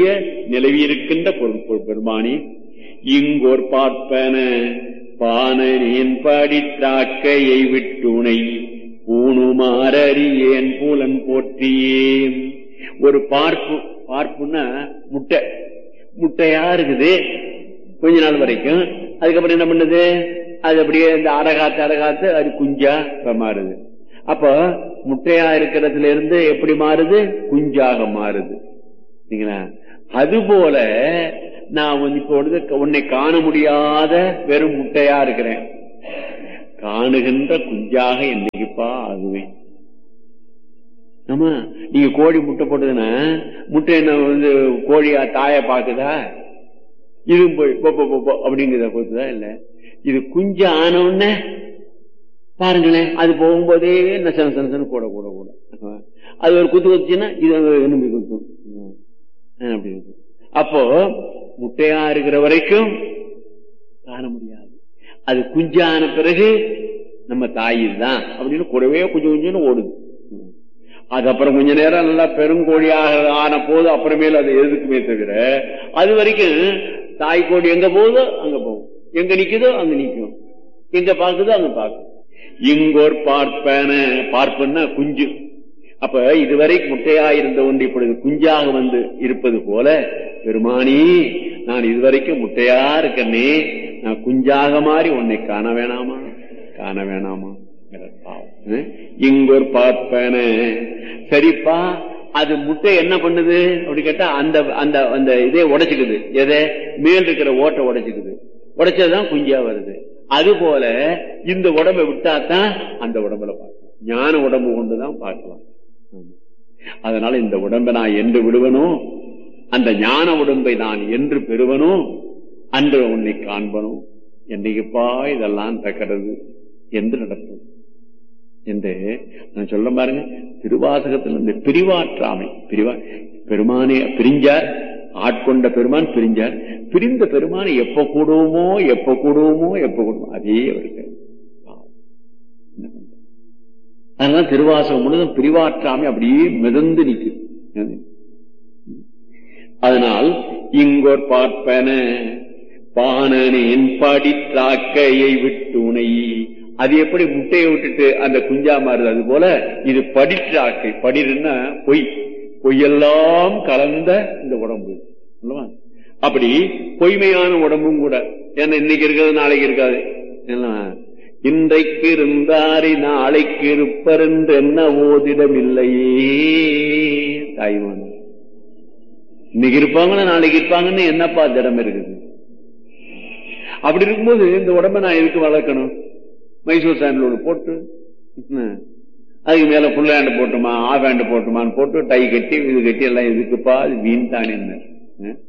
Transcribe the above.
நிலவியிருக்கின்ற பொருள் பெருமானி இங்கோர் பார்ப்பன பானேன் பாடித்தாக்கையை விட்டுணை பூணுமாறியேன் பூலன் போற்றியே ஒரு பார்ப்பு பார்ப்புன்னா முட்டை முட்டையா இருக்குது கொஞ்ச நாள் வரைக்கும் அதுக்கப்புறம் என்ன பண்ணுது அது அப்படியே இந்த அடகாத்து அடகாத்து அது குஞ்சா மாறுது அப்ப முட்டையா இருக்கிறதுல இருந்து எப்படி மாறுது குஞ்சாக மாறுது அது போல நான் வந்து இப்போ வந்து உன்னை காண முடியாத வெறும் முட்டையா இருக்கிறேன் காணுகின்ற குஞ்சாக என்னைக்குப்பா ஆகுவேன் ஆமா நீங்க கோழி முட்டை போட்டதுன்னா முட்டை என்ன வந்து கோழியா தாய பாக்குதா இதுவும் போய் அப்படிங்கிறத பொறுத்துதா இல்ல இது குஞ்சு ஆன உடனே பாருங்களேன் அது போகும்போதே நசன சனசன கூட கூட கூட அது ஒரு குத்து குத்துச்சுன்னா இது எலும்பி குத்தும் அப்படி இருக்கு அப்போ முட்டையா இருக்கிற வரைக்கும் காண முடியாது அது குஞ்சான பிறகு நம்ம தாயில் தான் அப்படின்னு கூடவே கொஞ்சம் கொஞ்சம் ஓடுது அதுக்கப்புறம் கொஞ்ச நேரம் நல்லா பெருங்கோழியாக ஆன போது அப்புறமேல அது எதுக்குமே தவிர அது வரைக்கும் தாய் கோழி எங்க போகுதோ அங்க போகும் எங்க நிக்குதோ அங்க நிக்கும் எங்க பாக்குதோ அங்க பார்க்கும் இங்கோர் பார்ப்பன பார்ப்பன்னா குஞ்சு அப்ப இதுவரை முட்டையா இருந்த ஒன்று இப்பொழுது குஞ்சாக வந்து இருப்பது போல பெருமானி நான் இதுவரைக்கும் முட்டையா இருக்கனே நான் குஞ்சாக மாறி உன்னை காண வேணாமா காண வேணாமா இங்கொரு பார்ப்பன சரிப்பா அது முட்டை என்ன பண்ணுது அப்படி கேட்டா அந்த அந்த அந்த இதே உடைச்சுக்குது எதை மேல் இருக்கிற ஓட்டை உடைச்சுக்குது உடைச்சதுதான் குஞ்சா வருது அது போல இந்த உடம்பை விட்டாதான் அந்த உடம்புல பார்க்கலாம் ஞான உடம்பு கொண்டுதான் பார்க்கலாம் அதனால இந்த உடம்பை நான் என்று விடுவனோ அந்த ஞான உடம்பை நான் என்று பெறுவனோ அன்று உன்னை காண்பனோ என்னைக்குப்பா இதெல்லாம் தக்கிறது என்று நடக்கும் என்று நான் சொல்ல பாருங்க திருவாசகத்தில் இந்த பிரிவாற்றாமை பிரிவா பெருமானே பிரிஞ்சார் ஆட்கொண்ட பெருமான் பிரிஞ்சார் பிரிந்த பெருமானை எப்ப கூடுவோமோ எப்ப கூடுவோமோ எப்ப கூடுவோமோ அதே அவருக்கு அதனால திருவாசகம் முழுதும் பிரிவாற்றாமை அப்படியே மிதந்து நிற்குது அதனால் இங்கோர் பார்ப்பன பானனின் படித்தாக்கையை விட்டுணை அது எப்படி முட்டையை விட்டுட்டு அந்த குஞ்சா மாறுது அது போல இது படித்தாக்கை படிருன்னா பொய் பொய்யெல்லாம் கலந்த இந்த உடம்பு அப்படி பொய்மையான உடம்பும் கூட ஏன்னா இன்னைக்கு இருக்கிறது நாளைக்கு இருக்காது இன்றைக்கு இருந்தாரி நாளைக்கு இருப்பர் என்று என்ன ஓதிடம் இல்லையே தாய்மான இன்னைக்கு இருப்பாங்கன்னா நாளைக்கு இருப்பாங்கன்னு என்னப்பா திடம் இருக்குது அப்படி இருக்கும்போது இந்த உடம்ப நான் எதுக்கு வளர்க்கணும் மைசூர் சாண்டில் போட்டு அதுக்கு மேல புல் ஹேண்ட் போட்டுமா ஆஃப் ஹேண்ட் போட்டுமான்னு போட்டு டை கட்டி இது கட்டி எல்லாம் எதுக்குப்பா அது வீண் தானே